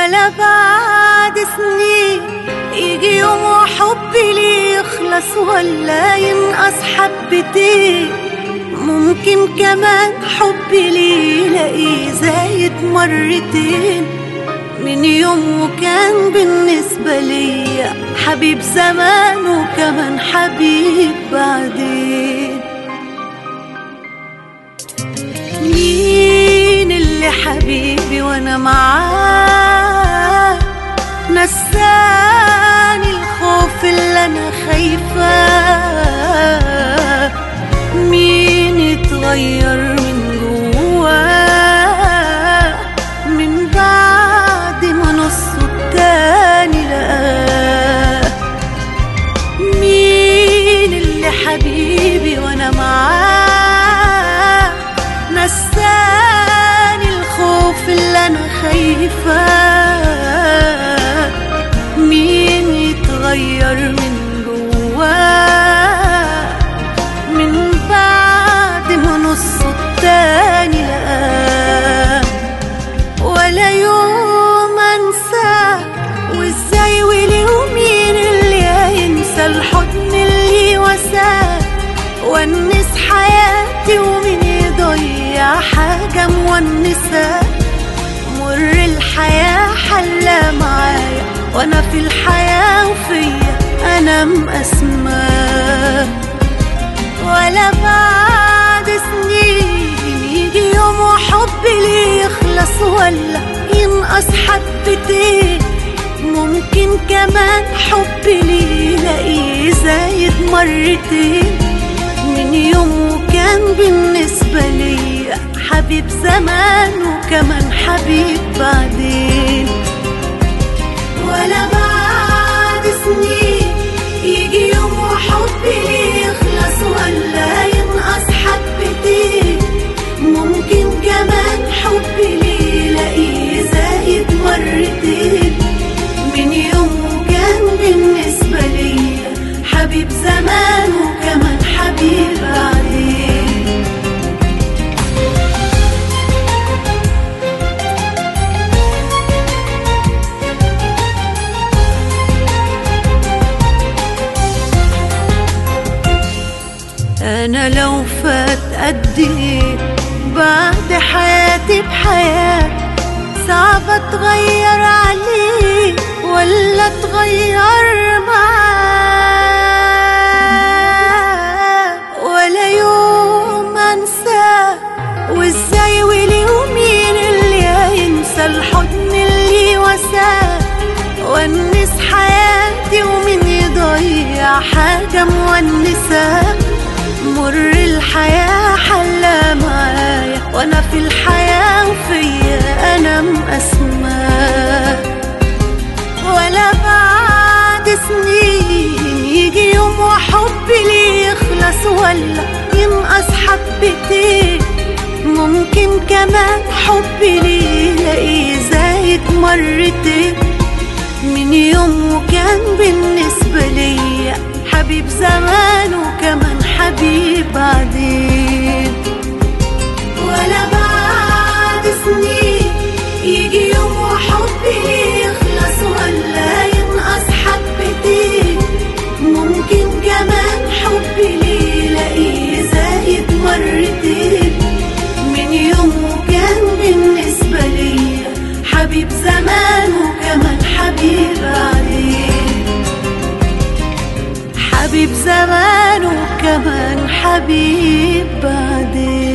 ولا بعد سنين يجي يوم وحبي ليه يخلص ولا ينقص حبتين ممكن كمان حبي ليه يلاقيه زايد مرتين من يوم وكان بالنسبة ليا حبيب زمان وكمان حبيب بعدين مين اللي حبيبي وانا معاه نساني الخوف اللي انا خايفاه مين اتغير من جواه من بعد ما نصه التاني لقاه مين اللي حبيبي وانا معاه نساني الخوف اللي انا خايفاه مين يتغير من جواه من بعد ما نصه التاني لقاه ولا يوم انساه وازاي وليه ومين اللي هينسى الحضن اللي وساه ونس حياتي ومين يضيع حاجة مونسة مر الحياة حلى معايا وانا في الحياة وفيا انا مقسماه ولا بعد سنين يجي يوم وحبي ليه يخلص ولا ينقص حبتين ممكن كمان حبي ليه يلاقيه زايد مرتين من يوم وكان بالنسبة ليا حبيب زمان وكمان حبيب بعدين ولا بعد سنين يجي يوم وحبي ليه يخلص ولا ينقص حبتين ممكن كمان حبي ليه يلاقيه زايد مرتين من يوم وكان بالنسبة ليا حبيب زمان وكمان حبيب بعدين انا لو فات قد ايه بعد حياتي بحياة صعب اتغير عليه ولا اتغير معاه ولا يوم انساه وازاي وليه ومين اللي هينسى الحضن اللي وساه ونس حياتي ومين يضيع حاجة مونسة مر الحياة حلى معايا وانا في الحياة وفيا انا مقسماه ولا بعد سنين يجي يوم وحبي ليه يخلص ولا ينقص حبتين ممكن كمان حبي ليه يلاقيه زايد مرتين من يوم وكان بالنسبة ليا حبيب زمان وكمان حبيب بعدين ولا بعد سنين يجي يوم وحبي ليه يخلص ولا ينقص حبتين ممكن كمان حبي ليه يلاقيه زايد مرتين من يوم وكان بالنسبة ليا حبيب زمان وكمان حبيب بعدين حبيب زمان وكمان حبيب بعدين